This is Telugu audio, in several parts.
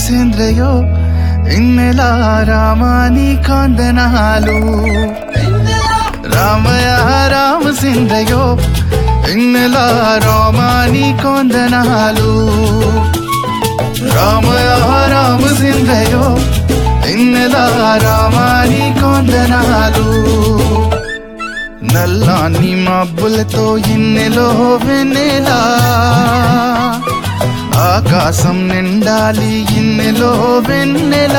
రామసేంద్రయో ఇన్నెల రామాని కొందనాలు రామయ రామసేంద్రయో ఇన్నెల రామాని కొందనాలు రామయ రామసేంద్రయో ఇన్నెల రామాని కొందనాలు నల్లాని మబ్బులతో ఇన్నెలో వెన్నెలా ఆకాశం నిండాలి ఇన్నెలో వెన్నెలా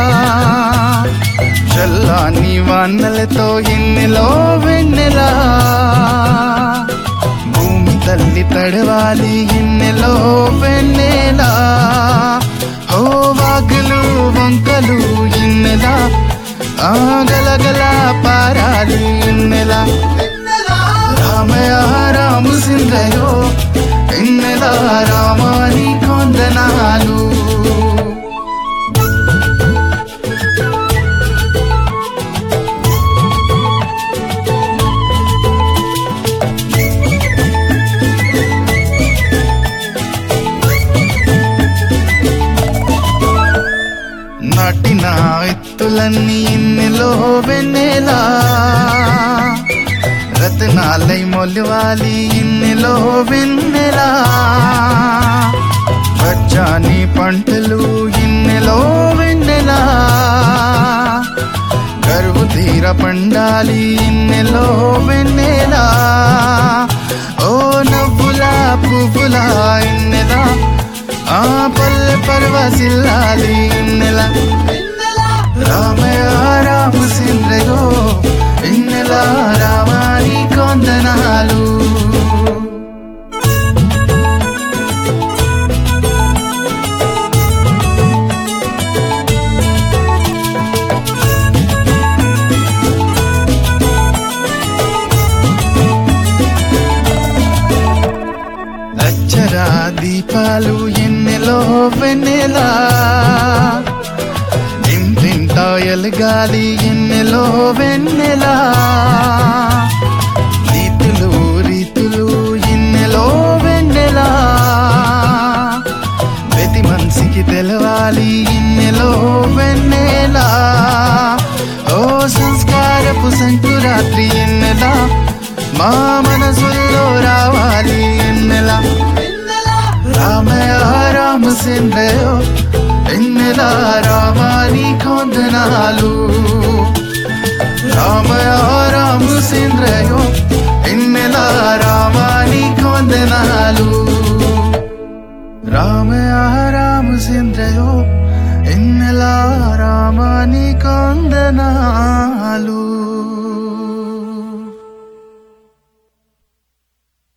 చల్లాని వానలతో ఇన్నెలో వెన్నెలా భూమి తల్లి తడవాలి ఇన్నెలో వెన్నెలా ఓ వాగులు వంకలు ఇన్నెలా ఆ గలగల పారాలి ఇన్నెలా రామయ రాము సిందయో ఇన్నెల రామాని కొందనాలు నాటిన ఎత్తులన్నీ ఇన్నెలో వెన్నెలా రతనాలై మొలివాలి ఇన్నెలో వెన్నెలా పచ్చాని పంటలు ఇన్నెలో వెన్నెలా కరువు తీర పండాలి ఇన్నెలో వెన్నెలా ఓ నవ్వులా పువ్వులా ఇన్నెలా ఆ పల్లె పర్వసిల్లాలి ఇన్నెలా రామయ రాము సింద్రయో ఇన్నెల రామాని కొందనాలు అచ్చరా దీపాలు ఎన్నెలో వెన్నెలా ఇంటింటా ఎలగాలి ఎన్నెలో వెన్నెలా రీతులు రీతులు ఎన్నెలో వెన్నెలా ప్రతి మనిషికి తెలవాలి ఇన్నెలో వెన్నెలా ఓ సంస్కారపు సంకురాత్రి ఎన్నెలా మా మనసుల్లో రావాలి ఎన్నెలా రామయ రామచంద్రయో ఎన్నెల రామాని కొందనాలు రామయ రామచంద్రయో ఎన్నెల రామాని కొందనాలు రామయ రామచంద్రయో ఎన్నెల రామాని కొందనాలు